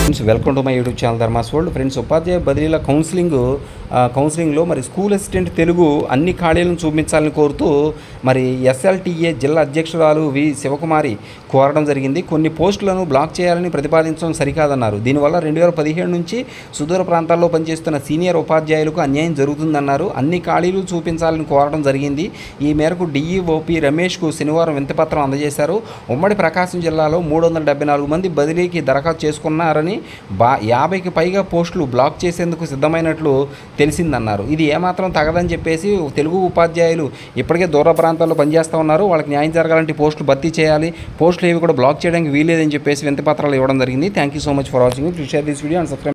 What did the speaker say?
friends welcome to my YouTube channel Dharma's world friends ఉపాధ్యాయ బదిలీల counselling ఆ, కౌన్సిలింగ్లో మరి స్కూల్ అసిస్టెంట్ తెలుగు అన్ని ఖాళీలను చూపించాలని కోరుతూ మరి ఎస్ఎల్టీఏ జిల్లా అధ్యక్షురాలు వి శివకుమారి కోరడం జరిగింది కొన్ని పోస్టులను బ్లాక్ చేయాలని ప్రతిపాదించడం సరికాదన్నారు దీనివల్ల రెండు వేల పదిహేడు నుంచి సుదూర ప్రాంతాల్లో పనిచేస్తున్న సీనియర్ ఉపాధ్యాయులకు అన్యాయం జరుగుతుందన్నారు అన్ని ఖాళీలు చూపించాలని కోరడం జరిగింది ఈ మేరకు డిఈఓపి రమేష్కు శనివారం వింతపత్రం అందజేశారు ఉమ్మడి ప్రకాశం జిల్లాలో మూడు వందల డెబ్బై నాలుగు మంది బదిలీకి దరఖాస్తు చేసుకున్నారని బా యాభైకి పైగా పోస్టులు బ్లాక్ చేసేందుకు సిద్ధమైనట్లు తెలిసిందన్నారు ఇది ఏమాత్రం తగదని చెప్పేసి తెలుగు ఉపాధ్యాయులు ఇప్పటికే దూర ప్రాంతాల్లో పనిచేస్తూ ఉన్నారు వాళ్ళకి న్యాయం జరగాలంటే పోస్టులు భర్తీ చేయాలి పోస్టులు ఏవి కూడా బ్లాక్ చేయడానికి వీలేదని చెప్పేసి వింతపత్రాలు ఇవ్వడం జరిగింది thank you so much for watching please share this video and subscribe